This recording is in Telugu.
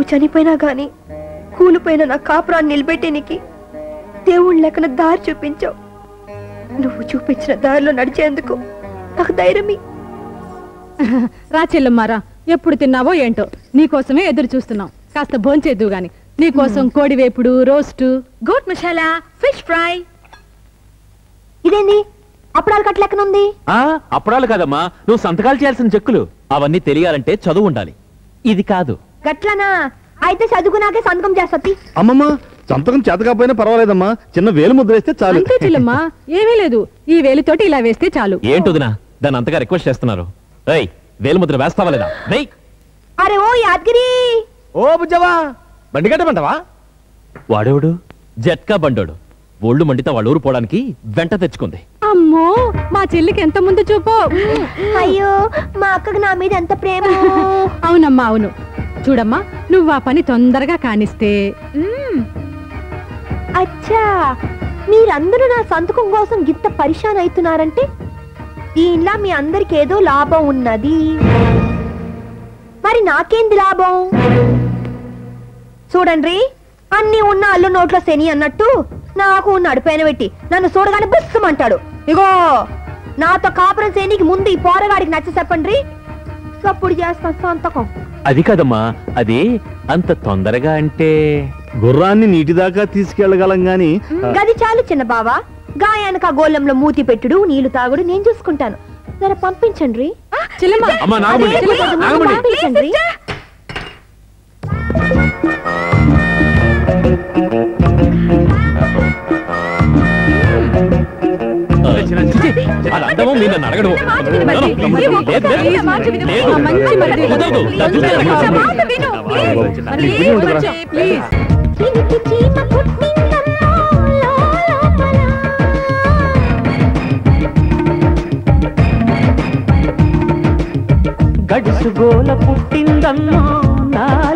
నువ్వు చనిపోయినా గాని కూలిపోయిన నా కాపురాన్ని నిలబెట్టేనికి దేవుళ్ళ లెక్కన దారి చూపించావు నువ్వు చూపించిన దారిలో నడిచేందుకు నాకు ధైర్యమి రా చెల్లమ్మారా ఎప్పుడు తిన్నావో ఏంటో నీకోసమే ఎదురు చూస్తున్నాం కాస్త భోంచేద్దు గాని నీకోసం కోడి వేపుడు roast goat masala fish fry ఇదేంది అప్పుడాలు కట్టలెక్కనుంది ఆ అప్పుడాలు కాదమ్మా నువ్వు సంతకాలు చేయాల్సిన చెక్కులు అవన్నీ తెలియాలంటే చదువు ఉండాలి ఇది కాదు గట్లనా అయితే చదువుకున్నాకే సంతకం చేస్తా అమ్మమ్మ సంతకం చేత కాకపోయినా పర్వాలేదమ్మా చిన్న వేలు ముద్ర వేస్తే చాలు అంతే చెల్లమ్మా ఏమీ లేదు ఈ వేలితోటి ఇలా వేస్తే చాలు ఏంటొదినా దాన్ని అంతగా రిక్వెస్ట్ చేస్తున్నారు ఏయ్ వేలుముద్ర వేస్తావా లేదా వెయ్ అరే ఓ యాదగిరి ఓ బుజ్జవా బండి కట్టమంటావా వాడేవాడు జట్కా బండోడు ఒళ్ళు మండితే వాళ్ళ ఊరు పోవడానికి వెంట తెచ్చుకుంది అమ్మో మా చెల్లికి ఎంత ముందు చూపో అయ్యో మా అక్కకి నా మీద ఎంత ప్రేమ అవునమ్మా అవును చూడమ్మా నువ్వు ఆ పని తొందరగా కానిస్తే అచ్చా మీరందరూ నా సంతకం కోసం గిత్త పరిశాన్ అవుతున్నారంటే దీనిలా మీ అందరికి ఏదో లాభం ఉన్నది మరి నాకేంది లాభం చూడండి అన్ని ఉన్న అల్లు నోట్లో శని అన్నట్టు నాకు ఉన్నాడు పైన పెట్టి నన్ను చూడగానే బుస్సమంటాడు ఇగో నాతో కాపురం శనికి ముందు ఈ పోరగాడికి నచ్చ చెప్పండి అప్పుడు చేస్తాను సంతకం అది కాదమ్మా అది అంత తొందరగా అంటే గుర్రాన్ని నీటి దాకా తీసుకెళ్ళగలం గాని గది చాలు చిన్న బావా గాయానికి ఆ గోళంలో మూతి పెట్టుడు నీళ్లు తాగుడు నేను చూసుకుంటాను జర పంపించండి చెల్లెమ్మ అమ్మా నాగమణి అదే కొంచెం ముందు నాగమణి పంపించండి అది అందమో మీరు నన్ను అడగడు లేదు, లేదు. లేదు. ఆ మంచి మరిది. కుదరదు. నా చూస్తే నాకు కొంచెం అసలు- మాట విను. నీ పుణ్యం ఉంటుందిరా. కొంచెం, ప్లీజ్ దీనికి చీమ పుట్టిందమ్మా, లోలోపల. గడుసు గోల పుట్టిందమ్మో నా